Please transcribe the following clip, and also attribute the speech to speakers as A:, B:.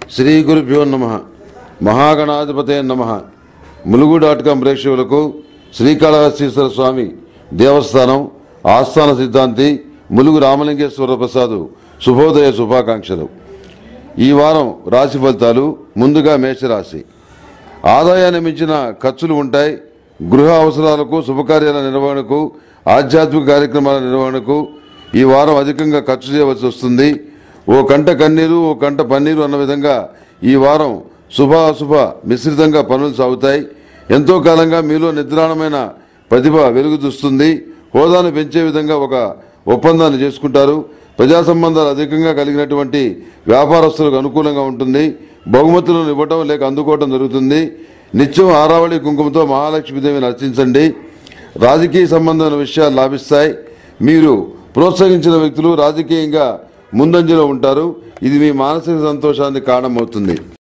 A: శ్రీ గురుభ్యో నమ మహాగణాధిపతే నమ ములుగు డాట్ కాం ప్రేక్షకులకు శ్రీకాళహస్తీశ్వర స్వామి దేవస్థానం ఆస్థాన సిద్ధాంతి ములుగు రామలింగేశ్వర ప్రసాద్ శుభోదయ శుభాకాంక్షలు ఈ వారం రాశి ఫలితాలు ముందుగా మేషరాశి ఆదాయాన్ని మించిన ఖర్చులు ఉంటాయి గృహ అవసరాలకు శుభకార్యాల నిర్వహణకు ఆధ్యాత్మిక కార్యక్రమాల నిర్వహణకు ఈ వారం అధికంగా ఖర్చు చేయవలసి వస్తుంది ఓ కంట కన్నీరు ఓ కంట పన్నీరు అన్న విధంగా ఈ వారం శుభ అశుభ మిశ్రితంగా పనులు సాగుతాయి ఎంతో కాలంగా మీలో నిద్రాణమైన ప్రతిభ వెలుగు చూస్తుంది హోదాను పెంచే విధంగా ఒక ఒప్పందాన్ని చేసుకుంటారు ప్రజా సంబంధాలు అధికంగా కలిగినటువంటి వ్యాపారస్తులకు అనుకూలంగా ఉంటుంది బహుమతులను ఇవ్వటం లేక అందుకోవటం జరుగుతుంది నిత్యం ఆరావళి కుంకుమతో మహాలక్ష్మీదేవిని అర్చించండి రాజకీయ సంబంధమైన విషయాలు లాభిస్తాయి మీరు ప్రోత్సహించిన వ్యక్తులు రాజకీయంగా ముందంజలో ఉంటారు ఇది మీ మానసిక సంతోషానికి కారణమవుతుంది